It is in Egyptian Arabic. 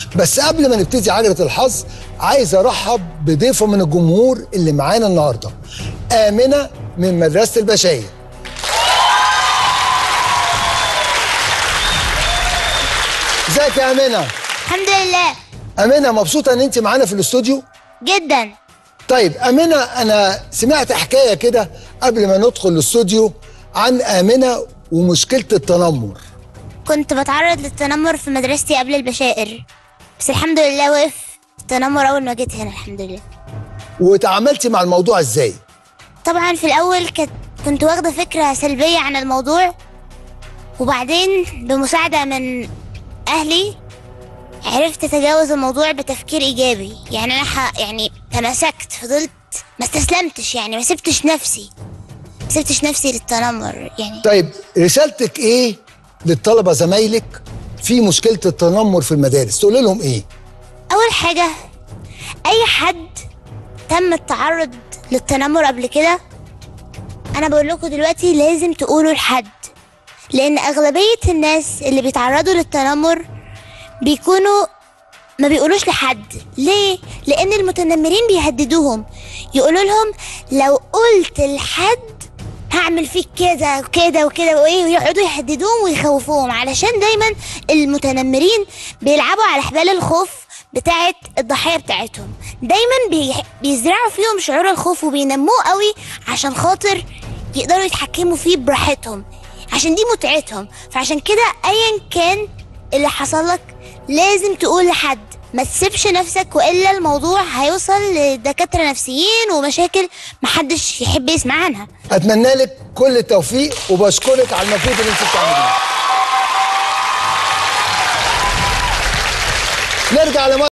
بس قبل ما نبتدي عجله الحظ عايز ارحب بضيفه من الجمهور اللي معانا النهارده امنه من مدرسه البشاير ازيك يا امنه الحمد لله امنه مبسوطه ان انت معانا في الاستوديو جدا طيب امنه انا سمعت حكايه كده قبل ما ندخل الاستوديو عن امنه ومشكله التنمر كنت بتعرض للتنمر في مدرستي قبل البشائر بس الحمد لله وقف التنمر اول ما جيت هنا الحمد لله وتعاملتي مع الموضوع ازاي طبعا في الاول كنت كنت واخده فكره سلبيه عن الموضوع وبعدين بمساعده من اهلي عرفت اتجاوز الموضوع بتفكير ايجابي يعني انا ح... يعني تماسكت فضلت ما استسلمتش يعني ما سبتش نفسي ما سبتش نفسي للتنمر يعني طيب رسالتك ايه للطلبه زمايلك في مشكله التنمر في المدارس تقول لهم ايه اول حاجه اي حد تم التعرض للتنمر قبل كده انا بقول لكم دلوقتي لازم تقولوا لحد لان اغلبيه الناس اللي بيتعرضوا للتنمر بيكونوا ما بيقولوش لحد ليه لان المتنمرين بيهددوهم يقولوا لهم لو قلت لحد هعمل فيك كذا وكذا وكذا وايه ويقعدوا يهددوهم ويخوفوهم علشان دايما المتنمرين بيلعبوا على حبال الخوف بتاعت الضحيه بتاعتهم دايما بي... بيزرعوا فيهم شعور الخوف وبينموه قوي عشان خاطر يقدروا يتحكموا فيه براحتهم عشان دي متعتهم فعشان كده ايا كان اللي حصل لك لازم تقول لحد ما تسيبش نفسك والا الموضوع هيوصل لدكاتره نفسيين ومشاكل محدش يحب يسمع عنها اتمنى لك كل التوفيق وبشكرك على المجهود اللي انت بتعمليه نرجع لمصر